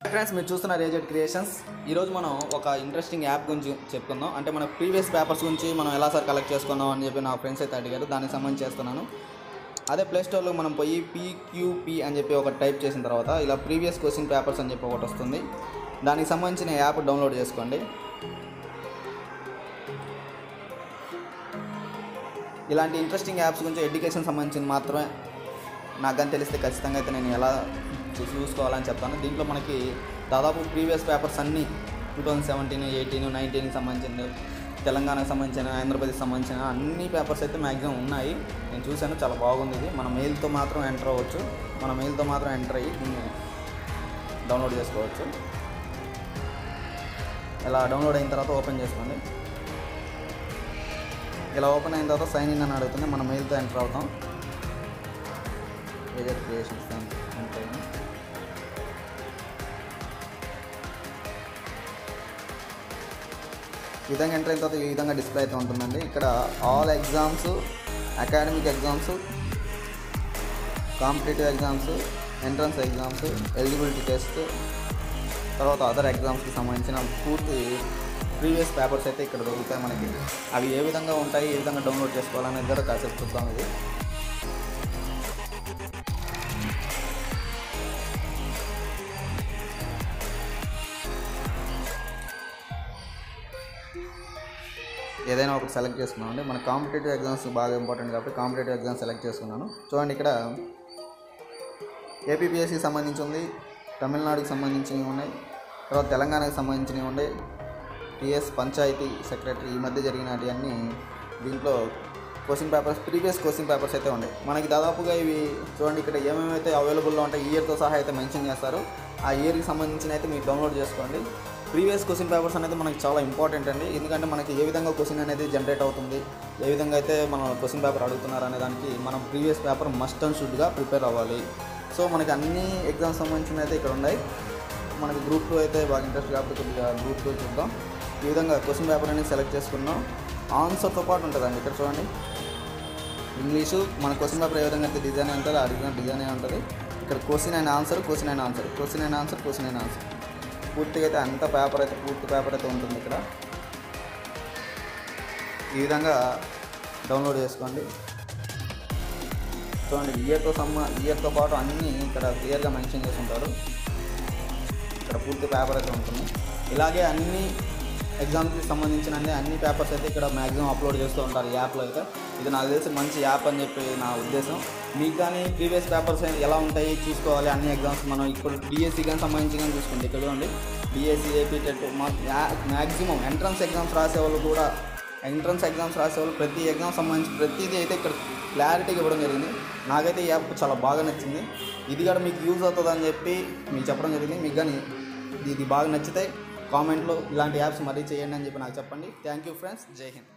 friends మీరు చూస్తున్న RayZR creations ఈరోజు మనం ఒక ఇంట్రెస్టింగ్ యాప్ గురించి చెప్పుకుందాం అంటే మన ప్రీవియస్ పేపర్స్ గురించి మనం ఎలా సార్ కలెక్ట్ చేసుకుందాం అని చెప్పి నా ఫ్రెండ్స్ అయితే అడిగారు దానికి సంబంధించి చేస్తున్నాను అదే ప్లే స్టోర్లో మనం పోయి పీక్యూపీ అని చెప్పి ఒక టైప్ చేసిన తర్వాత ఇలా ప్రీవియస్ క్వశ్చన్ పేపర్స్ అని చెప్పి ఒకటి వస్తుంది దానికి సంబంధించిన యాప్ డౌన్లోడ్ చేసుకోండి ఇలాంటి ఇంట్రెస్టింగ్ యాప్స్ గురించి ఎడ్యుకేషన్ సంబంధించిన మాత్రమే నాకు కానీ తెలిస్తే ఖచ్చితంగా అయితే నేను ఎలా చూ- చూసుకోవాలని చెప్తాను దీంట్లో మనకి దాదాపు ప్రీవియస్ పేపర్స్ అన్నీ టూ థౌజండ్ సెవెంటీన్ ఎయిటీన్ నైన్టీన్కి సంబంధించిన తెలంగాణకు సంబంధించిన ఆంధ్రప్రదేశ్ సంబంధించిన అన్ని పేపర్స్ అయితే మ్యాక్సిమం ఉన్నాయి నేను చూశాను చాలా బాగుంది ఇది మన మెయిల్తో మాత్రం ఎంటర్ అవ్వచ్చు మన మెయిల్తో మాత్రం ఎంటర్ అయ్యి దీన్ని డౌన్లోడ్ చేసుకోవచ్చు ఇలా డౌన్లోడ్ అయిన తర్వాత ఓపెన్ చేసుకోండి ఇలా ఓపెన్ అయిన తర్వాత సైన్ ఇన్ అని అడుగుతుంది మన మెయిల్తో ఎంటర్ అవుతాం ఏజర్ క్రియేషన్స్ ఉంటాయి ఈ విధంగా ఎంటర్ అయిన తర్వాత ఈ విధంగా డిస్ప్లే అయితే ఉంటుందండి ఇక్కడ all exams academic exams competitive exams entrance exams eligibility test తర్వాత అదర్ ఎగ్జామ్స్కి సంబంధించిన పూర్తి ప్రీవియస్ పేపర్స్ అయితే ఇక్కడ దొరుకుతాయి మనకి అవి ఏ విధంగా ఉంటాయి ఏ విధంగా డౌన్లోడ్ చేసుకోవాలనేది కూడా కాసేపు చూద్దాం ఇది ఏదైనా ఒకటి సెలెక్ట్ చేసుకున్నామండి మన కాంపిటేటివ్ ఎగ్జామ్స్ బాగా ఇంపార్టెంట్ కాబట్టి కాంపిటేటివ్ ఎగ్జామ్ సెలెక్ట్ చేసుకున్నాను చూడండి ఇక్కడ ఏపీపీఎస్సికి సంబంధించి ఉంది తమిళనాడుకి సంబంధించినవి ఉన్నాయి తర్వాత తెలంగాణకి సంబంధించినవి ఉన్నాయి టిఎస్ పంచాయతీ సెక్రటరీ ఈ మధ్య జరిగినవి అన్నీ దీంట్లో question papers previous question papers అయితే ఉన్నాయి మనకి దాదాపుగా ఇవి చూడండి ఇక్కడ ఏమేమి అయితే అవైలబుల్లో ఉంటాయి ఇయర్తో సహా అయితే మెన్షన్ చేస్తారు ఆ ఇయర్కి సంబంధించిన అయితే మీరు డౌన్లోడ్ చేసుకోండి ప్రీవియస్ క్వశ్చన్ పేపర్స్ అనేది మనకి చాలా ఇంపార్టెంట్ అండి ఎందుకంటే మనకి ఏ విధంగా క్వశ్చన్ అనేది జనరేట్ అవుతుంది ఏ విధంగా అయితే మనం క్వశ్చన్ పేపర్ అడుగుతున్నారు అనే దానికి మనం ప్రీవియస్ పేపర్ మస్ట్ అండ్ షుడ్గా ప్రిపేర్ అవ్వాలి సో మనకి అన్ని ఎగ్జామ్స్ సంబంధించిన అయితే ఇక్కడ ఉన్నాయి మనకి గ్రూప్ టూ అయితే బాగా ఇంట్రెస్ట్ కాబట్టి కొద్దిగా గ్రూప్ టూ చూద్దాం ఈ విధంగా క్వశ్చన్ పేపర్ అనేది సెలెక్ట్ చేసుకున్నాం ఆన్సర్తో పాటు ఉంటుందండి ఇక్కడ చూడండి ఇంగ్లీషు మన క్వశ్చన్ పేపర్ ఏ విధంగా అయితే డిజైన్ ఉంటుంది ఆ డిజైన్ డిజైన్ ఉంటుంది ఇక్కడ question and answer question and answer question and answer question and answer పూర్తిగా అయితే అంత పేపర్ అయితే పూర్తి పేపర్ అయితే ఉంటుంది ఇక్కడ ఈ విధంగా డౌన్లోడ్ చేసుకోండి చూడండి ఇయర్తో సమ్మ ఇయర్తో పాటు అన్నీ ఇక్కడ క్లియర్గా మెన్షన్ చేసి ఉంటారు ఇక్కడ పూర్తి పేపర్ అయితే ఉంటుంది ఇలాగే అన్ని ఎగ్జామ్స్కి సంబంధించిన అన్ని అన్ని పేపర్స్ అయితే ఇక్కడ మ్యాక్సిమం అప్లోడ్ చేస్తూ ఉంటారు ఈ యాప్లో అయితే ఇది నాకు తెలిసి మంచి యాప్ అని చెప్పి నా ఉద్దేశం మీకు కానీ ప్రీవియస్ పేపర్స్ ఎలా ఉంటాయి చూసుకోవాలి అన్ని ఎగ్జామ్స్ మనం ఇప్పుడు డిఎస్సి కానీ సంబంధించి కానీ చూసుకోండి ఇక్కడ చూడండి DSC AP TET maximum entrance exams రాసే వాళ్ళు కూడా ఎంట్రన్స్ ఎగ్జామ్స్ రాసే వాళ్ళు ప్రతి ఎగ్జామ్ సంబంధించి ప్రతిదీ అయితే ఇక్కడ క్లారిటీగా ఇవ్వడం జరిగింది నాకైతే ఈ యాప్ చాలా బాగా నచ్చింది ఇది కూడా మీకు యూజ్ అవుతుందని చెప్పి మీకు చెప్పడం జరిగింది మీకు కానీ ఇది బాగా నచ్చితే కామెంట్లో ఇలాంటి యాప్స్ మరీ చేయండి అని చెప్పి నాకు చెప్పండి థ్యాంక్ యూ ఫ్రెండ్స్ జై హింద్